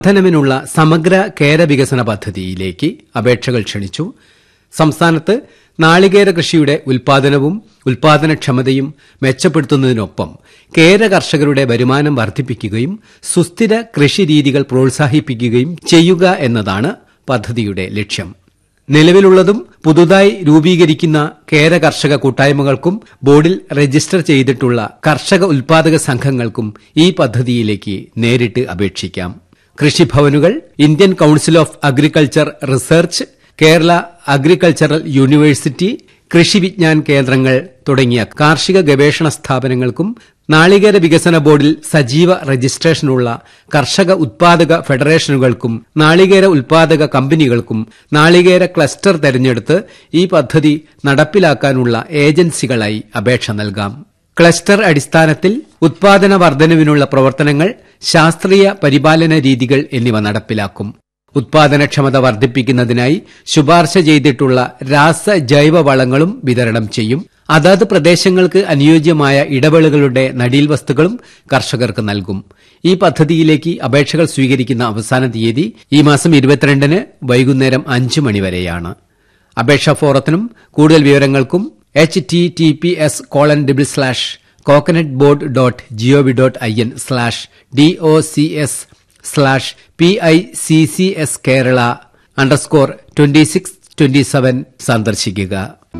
വർധനവിനുള്ള സമഗ്ര കേര വികസന പദ്ധതിയിലേക്ക് അപേക്ഷകൾ ക്ഷണിച്ചു സംസ്ഥാനത്ത് നാളികേര കൃഷിയുടെ ഉൽപാദനവും ഉൽപാദനക്ഷമതയും മെച്ചപ്പെടുത്തുന്നതിനൊപ്പം കേര കർഷകരുടെ വരുമാനം വർദ്ധിപ്പിക്കുകയും സുസ്ഥിര കൃഷിരീതികൾ പ്രോത്സാഹിപ്പിക്കുകയും ചെയ്യുക എന്നതാണ് പദ്ധതിയുടെ ലക്ഷ്യം നിലവിലുള്ളതും പുതുതായി രൂപീകരിക്കുന്ന കേര കർഷക കൂട്ടായ്മകൾക്കും ബോർഡിൽ രജിസ്റ്റർ ചെയ്തിട്ടുള്ള കർഷക ഉൽപാദക സംഘങ്ങൾക്കും ഈ പദ്ധതിയിലേക്ക് നേരിട്ട് അപേക്ഷിക്കാം കൃഷിഭവനുകൾ Indian council of agriculture research Kerala agricultural university Krishi Vigyan കേന്ദ്രങ്ങൾ തുടങ്ങിയ കാർഷിക ഗവേഷണ സ്ഥാപനങ്ങൾക്കും നാളികേര വികസന ബോർഡിൽ സജീവ രജിസ്ട്രേഷനുള്ള കർഷക ഉത്പാദക ഫെഡറേഷനുകൾക്കും നാളികേര ഉത്പാദക കമ്പനികൾക്കും നാളികേര ക്ലസ്റ്റർ തെരഞ്ഞെടുത്ത് ഈ പദ്ധതി നടപ്പിലാക്കാനുള്ള ഏജൻസികളായി അപേക്ഷ നൽകാം ക്ലസ്റ്റർ അടിസ്ഥാനത്തിൽ ഉത്പാദന വർധനവിനുള്ള പ്രവർത്തനങ്ങൾ ശാസ്ത്രീയ പരിപാലന രീതികൾ എന്നിവ നടപ്പിലാക്കും ഉത്പാദനക്ഷമത വർദ്ധിപ്പിക്കുന്നതിനായി ശുപാർശ ചെയ്തിട്ടുള്ള രാസ ജൈവ വളങ്ങളും വിതരണം ചെയ്യും അതാത് പ്രദേശങ്ങൾക്ക് അനുയോജ്യമായ ഇടവേളകളുടെ നടീൽ വസ്തുക്കളും കർഷകർക്ക് നൽകും ഈ പദ്ധതിയിലേക്ക് അപേക്ഷകൾ സ്വീകരിക്കുന്ന അവസാന തീയതി ഈ മാസം ഇരുപത്തിരണ്ടിന് വൈകുന്നേരം അഞ്ച് മണിവരെയാണ് അപേക്ഷാ ഫോറത്തിനും കൂടുതൽ വിവരങ്ങൾക്കും H T T P S colon double slash coconut board dot G O V dot I N slash D O C S slash P I C C S Kerala underscore twenty six twenty seven സന്ദർശിക്കുക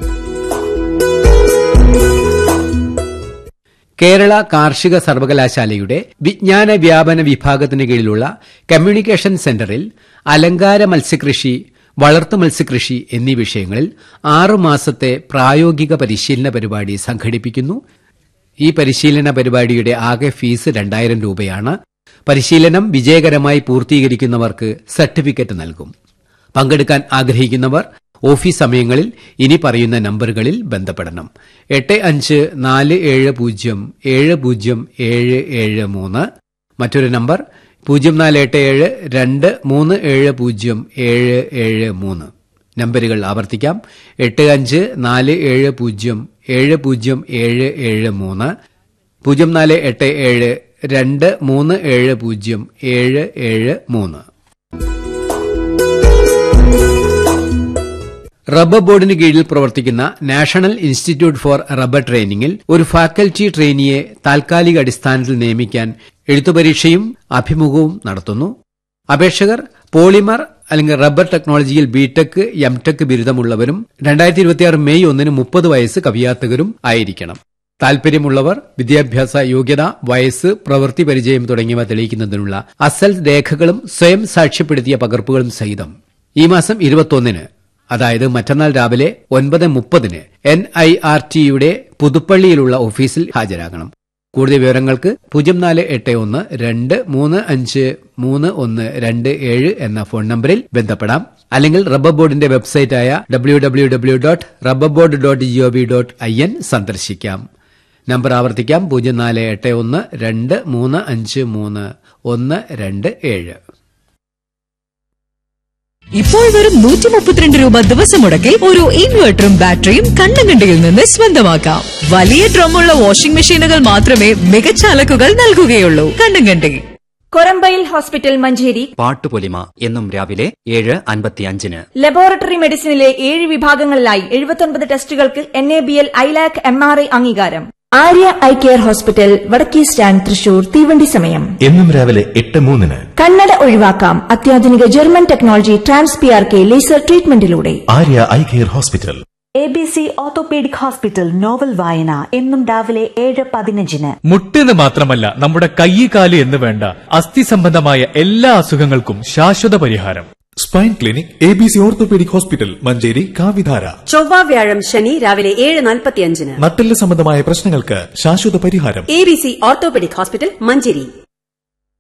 കേരള കാർഷിക സർവകലാശാലയുടെ വിജ്ഞാന വ്യാപന വിഭാഗത്തിന് കീഴിലുള്ള communication സെന്ററിൽ അലങ്കാര മത്സ്യകൃഷി വളർത്തു മത്സ്യകൃഷി എന്നീ വിഷയങ്ങളിൽ ആറുമാസത്തെ പ്രായോഗിക പരിശീലന പരിപാടി സംഘടിപ്പിക്കുന്നു ഈ പരിശീലന പരിപാടിയുടെ ആകെ ഫീസ് രണ്ടായിരം രൂപയാണ് പരിശീലനം വിജയകരമായി പൂർത്തീകരിക്കുന്നവർക്ക് സർട്ടിഫിക്കറ്റ് നൽകും പങ്കെടുക്കാൻ ആഗ്രഹിക്കുന്നവർ ഓഫീസ് സമയങ്ങളിൽ ഇനി പറയുന്ന നമ്പറുകളിൽ ബന്ധപ്പെടണം എട്ട് അഞ്ച് നാല് ഏഴ് പൂജ്യം ഏഴ് പൂജ്യം ഏഴ് ഏഴ് മൂന്ന് മറ്റൊരു നമ്പർ പൂജ്യം നാല് എട്ട് ഏഴ് രണ്ട് മൂന്ന് ഏഴ് പൂജ്യം ഏഴ് ഏഴ് മൂന്ന് നമ്പറുകൾ ആവർത്തിക്കാം എട്ട് അഞ്ച് നാല് ഏഴ് പൂജ്യം ഏഴ് പൂജ്യം ഏഴ് ഏഴ് മൂന്ന് പൂജ്യം നാല് എട്ട് ഏഴ് രണ്ട് മൂന്ന് ഏഴ് പൂജ്യം ഏഴ് ഏഴ് മൂന്ന് റബ്ബർ ബോർഡിന് കീഴിൽ പ്രവർത്തിക്കുന്ന നാഷണൽ ഇൻസ്റ്റിറ്റ്യൂട്ട് ഫോർ റബ്ബർ ട്രെയിനിങ്ങിൽ ഒരു ഫാക്കൽറ്റി ട്രെയിനിയെ താൽക്കാലിക അടിസ്ഥാനത്തിൽ നിയമിക്കാൻ എഴുത്തുപരീക്ഷയും അഭിമുഖവും നടത്തുന്നു അപേക്ഷകർ പോളിമർ അല്ലെങ്കിൽ റബ്ബർ ടെക്നോളജിയിൽ ബിടെക് എംടെക് ബിരുദമുള്ളവരും രണ്ടായിരത്തി ഇരുപത്തിയാറ് മെയ് ഒന്നിന് മുപ്പത് വയസ്സ് കവിയാത്തവരും ആയിരിക്കണം താൽപര്യമുള്ളവർ വിദ്യാഭ്യാസ യോഗ്യത വയസ്സ് പ്രവൃത്തി പരിചയം തുടങ്ങിയവ തെളിയിക്കുന്നതിനുള്ള അസൽ രേഖകളും സ്വയം സാക്ഷ്യപ്പെടുത്തിയ പകർപ്പുകളും സഹിതം ഈ മാസം ഇരുപത്തൊന്നിന് അതായത് മറ്റന്നാൾ രാവിലെ ഒൻപത് മുപ്പതിന് എൻ ഐ ആർ ടിയുടെ പുതുപ്പള്ളിയിലുള്ള ഓഫീസിൽ ഹാജരാകണം കൂടുതൽ വിവരങ്ങൾക്ക് പൂജ്യം നാല് എട്ട് ഒന്ന് രണ്ട് മൂന്ന് അഞ്ച് മൂന്ന് ഒന്ന് രണ്ട് ഏഴ് എന്ന ഫോൺ നമ്പറിൽ ബന്ധപ്പെടാം അല്ലെങ്കിൽ റബ്ബർ ബോർഡിന്റെ വെബ്സൈറ്റായ W W W dot rubber board dot G O V dot I N സന്ദർശിക്കാം നമ്പർ ആവർത്തിക്കാം പൂജ്യം നാല് എട്ട് ഒന്ന് രണ്ട് മൂന്ന് അഞ്ച് മൂന്ന് ഒന്ന് രണ്ട് ഏഴ് ഇപ്പോൾ വെറും നൂറ്റി മുപ്പത്തിരണ്ട് രൂപ ദിവസം മുടക്കിൽ ഒരു ഇൻവെർട്ടറും ബാറ്ററിയും കണ്ണങ്കണ്ടിയിൽ നിന്ന് സ്വന്തമാക്കാം വലിയ ഡ്രമ്മുള്ള വാഷിംഗ് മെഷീനുകൾ മാത്രമേ മികച്ച അലക്കുകൾ നൽകുകയുള്ളൂ കണ്ണങ്കണ്ടി കൊരമ്പയിൽ ഹോസ്പിറ്റൽ മഞ്ചേരി പാട്ടുപൊലിമ എന്നും രാവിലെ ഏഴ് അൻപത്തിയഞ്ചിന് ലബോറട്ടറി മെഡിസിനിലെ ഏഴ് വിഭാഗങ്ങളിലായി എഴുപത്തൊൻപത് ടെസ്റ്റുകൾക്ക് N A B L ILAC M R I അംഗീകാരം ആര്യ ഐ കെയർ ഹോസ്പിറ്റൽ വടക്കേ സ്റ്റാൻഡ് തൃശൂർ തീവണ്ടി സമയം എന്നും രാവിലെ എട്ട് മൂന്നിന് കണ്ണട ഒഴിവാക്കാം അത്യാധുനിക German technology trans P R K laser ട്രീറ്റ്മെന്റിലൂടെ Arya eye care hospital A B C orthopaedic hospital novel വായന എന്നും രാവിലെ ഏഴ് പതിനഞ്ചിന് മുട്ടെന്ന് മാത്രമല്ല നമ്മുടെ കൈ കാല് എന്ന് വേണ്ട അസ്ഥി സംബന്ധമായ എല്ലാ അസുഖങ്ങൾക്കും ശാശ്വത പരിഹാരം spine clinic A B C orthopaedic hospital Manjeri കാവിധാര ചൊവ്വ വ്യാഴം ശനി രാവിലെ ഏഴ് നാൽപ്പത്തിയഞ്ചിന് നട്ടെല്ല് സംബന്ധമായ പ്രശ്നങ്ങൾക്ക് ശാശ്വത പരിഹാരം A B C orthopaedic hospital Manjeri